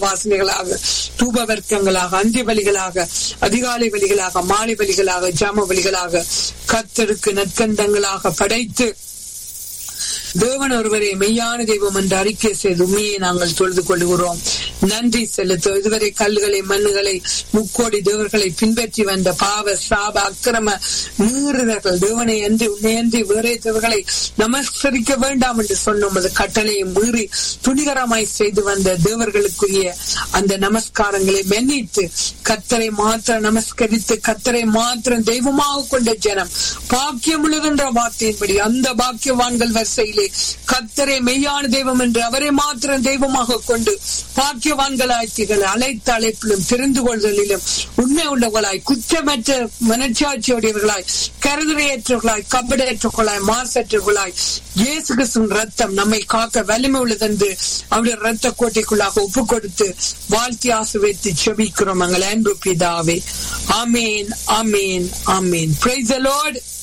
வாசனைகளாக தூப வர்க்கங்களாக அந்தி பலிகளாக அதிகாலை பலிகளாக மாலை பலிகளாக ஜாம பலிகளாக கத்தருக்கு நற்கந்தங்களாக படைத்து தேவன் ஒருவரே மெய்யான தெய்வம் என்று அறிக்கை செய்து உண்மையை நாங்கள் தொழுது கொள்கிறோம் நன்றி செலுத்த இதுவரை கல்லுகளை மண்ணுகளை முக்கோடி தேவர்களை பின்பற்றி வந்த பாவ சாப அக்கிரம மீறுதல்கள் தேவனை அன்றி உன்னை அன்றி வேறே தேவர்களை நமஸ்கரிக்க வேண்டாம் என்று சொன்ன உமது கட்டளையை மீறி துணிகரமாய் செய்து வந்த தேவர்களுக்குரிய அந்த நமஸ்காரங்களை மன்னித்து கத்தரை மாத்திரம் நமஸ்கரித்து கத்தரை மாத்திரம் தெய்வமாக கொண்ட ஜனம் பாக்கியம் உள்ளதென்ற வார்த்தையின்படி அந்த பாக்கியவான்கள் வரிசையிலே கத்தரை மெய்யான தெய்வம் என்று அவரை மாத்திரம் தெய்வமாக கொண்டு பாக்கியவான்களாய் திகழ அழைத்த அழைப்பிலும் தெரிந்து கொள்தலிலும் உண்மை உள்ளவர்களாய் குற்றமற்ற மனச்சாட்சியுடையவர்களாய் கருதுரையற்றவர்களாய் கபடையற்றவர்களாய் மாசற்றவர்களாய் இயேசு கிறிஸ்துவின் ரத்தம் நம்மை காக்க வலிமை உள்ளதென்று அவருடைய ரத்த கோட்டைக்குள்ளாக ஒப்பு கொடுத்து வாழ்த்தி ஆசுவைத்து செபிக்கிறோம் எங்கள் அன்பு பிதாவே ஆமேன் ஆமேன் ஆமேன் பிரைஸ் லார்ட்